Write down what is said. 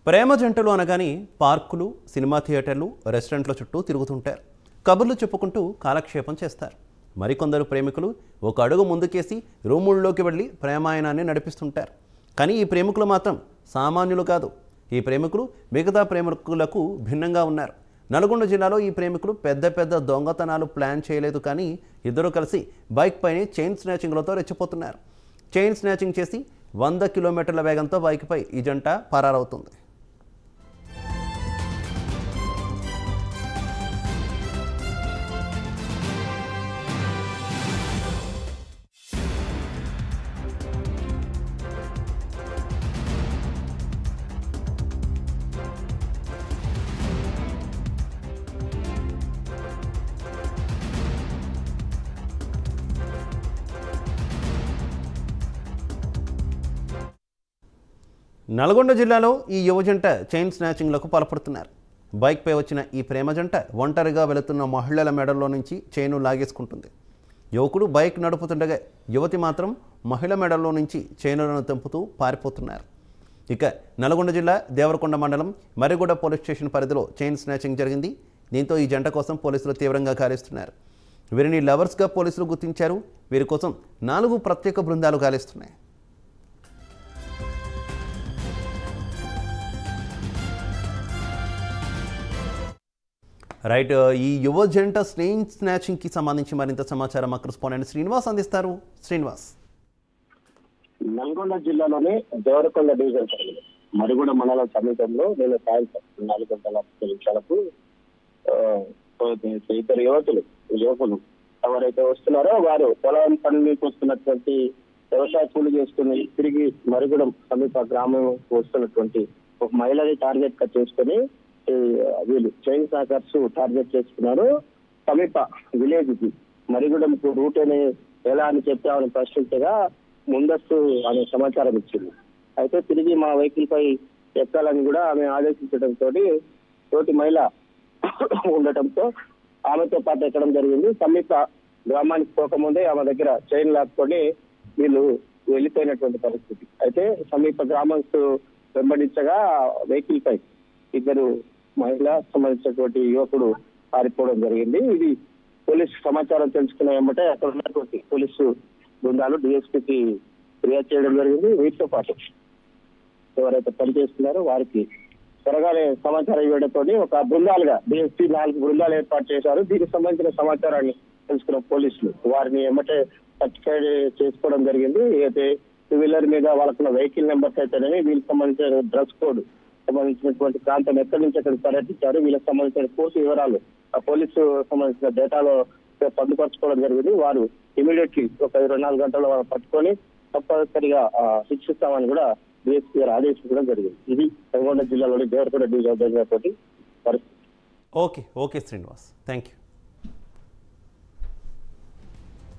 ప్రేమ జంటలు అనగానే పార్కులు సినిమా థియేటర్లు రెస్టారెంట్ల చుట్టూ తిరుగుతుంటారు కబుర్లు చెప్పుకుంటూ కాలక్షేపం చేస్తారు మరికొందరు ప్రేమికులు ఒక అడుగు ముందుకేసి రూముల్లోకి వెళ్ళి ప్రేమాయణాన్ని నడిపిస్తుంటారు కానీ ఈ ప్రేమికులు మాత్రం సామాన్యులు కాదు ఈ ప్రేమికులు మిగతా ప్రేమికులకు భిన్నంగా ఉన్నారు నల్గొండ జిల్లాలో ఈ ప్రేమికులు పెద్ద పెద్ద దొంగతనాలు ప్లాన్ చేయలేదు కానీ ఇద్దరు కలిసి బైక్ పైన చైన్ స్నాచింగ్లతో రెచ్చిపోతున్నారు చైన్ స్నాచింగ్ చేసి వంద కిలోమీటర్ల వేగంతో బైక్పై ఈ జంట పరారవుతుంది నల్గొండ జిల్లాలో ఈ యువ జంట చైన్ స్నాచింగ్లకు పాల్పడుతున్నారు బైక్పై వచ్చిన ఈ ప్రేమ జంట ఒంటరిగా వెళుతున్న మహిళల మెడల్లో నుంచి చైను లాగేసుకుంటుంది యువకుడు బైక్ నడుపుతుండగా యువతి మాత్రం మహిళ మెడల్లో నుంచి చైనులను తెంపుతూ పారిపోతున్నారు ఇక నల్గొండ జిల్లా దేవరకొండ మండలం మరిగూడ పోలీస్ స్టేషన్ పరిధిలో చైన్ స్నాచింగ్ జరిగింది దీంతో ఈ జంట కోసం పోలీసులు తీవ్రంగా గాలిస్తున్నారు వీరిని లవర్స్గా పోలీసులు గుర్తించారు వీరి కోసం నాలుగు ప్రత్యేక బృందాలు గాలిస్తున్నాయి రైట్ ఈ యువ జంట స్నేన్ స్నాచింగ్కి సంబంధించి మరింత సమాచారం మా కరెస్పాండెంట్ శ్రీనివాస్ అందిస్తారు శ్రీనివాస్ నల్గొండ జిల్లాలోని దేవరకొండ డివిజన్ పరిధిలో మరిగూడ మండలం సమీపంలో నేను సాయంత్రం నాలుగు గంటల ముప్పై నిమిషాలకు ఆ, ఇద్దరు యువతులు యువకులు ఎవరైతే వస్తున్నారో వారు పొలం పనులకు వస్తున్నటువంటి వ్యవసాయ కూలి చేసుకుని తిరిగి మరిగూడెం సమీప గ్రామం వస్తున్నటువంటి ఒక మహిళని టార్గెట్ గా చేసుకుని ఈ, వీళ్ళు చైన్ సాకర్స్ టార్గెట్ చేసుకున్నారు సమీప విలేజ్ కి మరిగూడెం రూట్ అని ఎలా అని చెప్పి ఆమెను ప్రశ్నించగా ముందస్తు ఆమె సమాచారం ఇచ్చింది అయితే తిరిగి మా వెహికల్ పై ఎక్కాలని కూడా ఆమె ఆదేశించడంతో తోటి మహిళ ఉండటంతో ఆమెతో పాటు ఎక్కడం జరిగింది సమీప గ్రామానికి పోకముందే ఆమె దగ్గర చైన్ లాక్కొని వీళ్ళు వెళ్ళిపోయినటువంటి పరిస్థితి అయితే సమీప గ్రామస్తు వెంబడించగా వెహికల్ పై ఇద్దరు మహిళ సంబంధించినటువంటి యువకుడు పారిపోవడం జరిగింది ఇది పోలీస్ సమాచారం తెలుసుకున్న వెంబటే అక్కడ ఉన్నటువంటి పోలీసు బృందాలు డిఎస్పీకి ఫిర్యాదు చేయడం జరిగింది వీటితో పాటు ఎవరైతే పనిచేస్తున్నారో వారికి త్వరగానే సమాచారం ఇవ్వడంతో ఒక బృందాలుగా డిఎస్పీ నాలుగు బృందాలు ఏర్పాటు చేశారు దీనికి సంబంధించిన సమాచారాన్ని తెలుసుకున్న పోలీసులు వారిని ఎమ్మటే సర్టిఫైడ్ చేసుకోవడం జరిగింది అయితే టూ వీలర్ మీద వాళ్ళకున్న వెహికల్ నెంబర్స్ అయితేనే వీళ్ళకి సంబంధించిన డ్రెస్ కోడ్ సంబంధించినటువంటి ప్రాంతం ఎక్కడి నుంచి ఎక్కడికి పర్యటించారు వీళ్ళకి సంబంధించిన పూర్తి వివరాలు ఆ పోలీసు సంబంధించిన డేటాలో పొందుపరచుకోవడం జరిగింది వారు ఇమీడియట్లీ ఒక ఇరవై నాలుగు గంటల్లో వాళ్ళు పట్టుకొని తప్పనిసరిగా ఆ, శిక్షిస్తామని కూడా డిఎస్పీ గారు ఆదేశించడం జరిగింది ఇది నల్గొండ జిల్లాలోని దేవరకొండ డివిజన్ జరిగినటువంటి పరిస్థితి okay okay Srinivas thank you